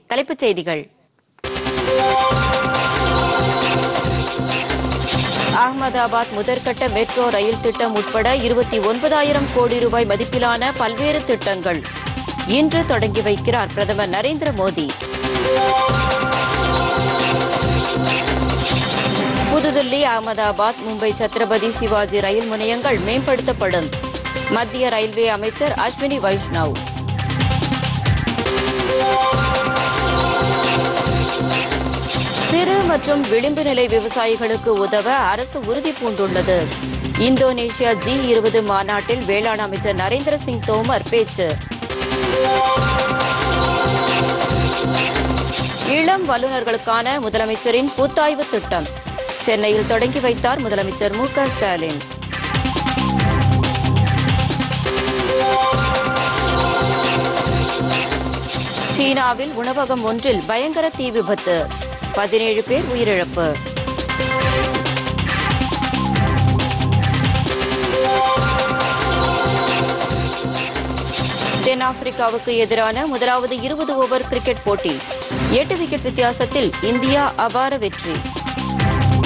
தலைப்புச் செய்திகள் அகமதாபாத் முதற்கட்ட மெட்ரோ ரயில் திட்டம் உட்பட இருபத்தி ஒன்பதாயிரம் கோடி ரூபாய் மதிப்பிலான பல்வேறு திட்டங்கள் இன்று தொடங்கி வைக்கிறார் பிரதமர் நரேந்திர மோடி புதுதில்லி அகமதாபாத் மும்பை சத்ரபதி சிவாஜி ரயில் முனையங்கள் மேம்படுத்தப்படும் மத்திய ரயில்வே அமைச்சர் அஸ்வினி வைஷ்ணவ் சிறு மற்றும் விளிம்பு நிலை விவசாயிகளுக்கு உதவ அரசு உறுதி பூண்டுள்ளது இந்தோனேஷியா ஜி இருபது மாநாட்டில் வேளாண் அமைச்சர் நரேந்திர சிங் தோமர் பேச்சு இளம் வல்லுநர்களுக்கான முதலமைச்சரின் கூத்தாய்வு திட்டம் சென்னையில் தொடங்கி வைத்தார் முதலமைச்சர் மு க ஸ்டாலின் சீனாவில் உணவகம் ஒன்றில் பயங்கர தீ விபத்து பதினேழு பேர் உயிரிழப்பு தென்னாப்பிரிக்காவுக்கு எதிரான முதலாவது இருபது ஓவர் கிரிக்கெட் போட்டி எட்டு விக்கெட் வித்தியாசத்தில் இந்தியா அபார வெற்றி